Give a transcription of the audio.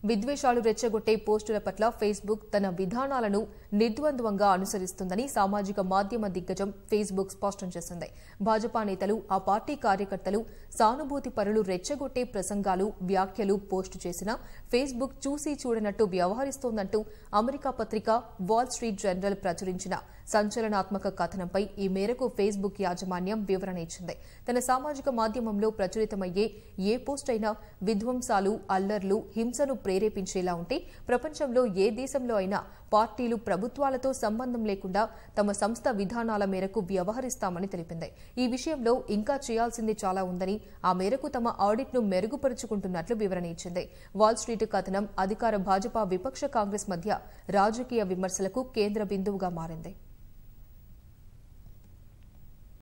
విద్వేషాలు రెచ్చగొట్టే పోస్టుల పట్ల ఫేస్బుక్ తన విధానాలను నిర్ద్వంద్వంగా అనుసరిస్తుందని సామాజిక మాధ్యమ దిగ్గజం ఫేస్బుక్ స్పష్టం చేసింది భాజపా నేతలు ఆ పార్టీ కార్యకర్తలు సానుభూతి పరులు రెచ్చగొట్టే ప్రసంగాలు వ్యాఖ్యలు పోస్టు చేసినా ఫేస్బుక్ చూసి చూడనట్టు వ్యవహరిస్తోందంటూ అమెరికా పత్రిక వాల్ స్ట్రీట్ జర్నల్ ప్రచురించిన సంచలనాత్మక కథనంపై ఈ మేరకు ఫేస్బుక్ యాజమాన్యం వివరణ ఇచ్చింది తన సామాజిక మాధ్యమంలో ప్రచురితమయ్యే ఏ పోస్ట్ అయినా విధ్వంసాలు అల్లర్లు హింసను ప్రేరేపించేలా ఉంటే ప్రపంచంలో ఏ దేశంలో అయినా పార్టీలు ప్రభుత్వాలతో సంబంధం లేకుండా తమ సంస్థ విధానాల మేరకు వ్యవహరిస్తామని తెలిపింది ఈ విషయంలో ఇంకా చేయాల్సింది చాలా ఉందని ఆ మేరకు తమ ఆడిట్ను మెరుగుపరుచుకుంటున్నట్లు వివరణ ఇచ్చింది వాల్ స్ట్రీట్ కథనం అధికార భాజపా విపక్ష కాంగ్రెస్ మధ్య రాజకీయ విమర్శలకు కేంద్ర బిందువుగా మారింది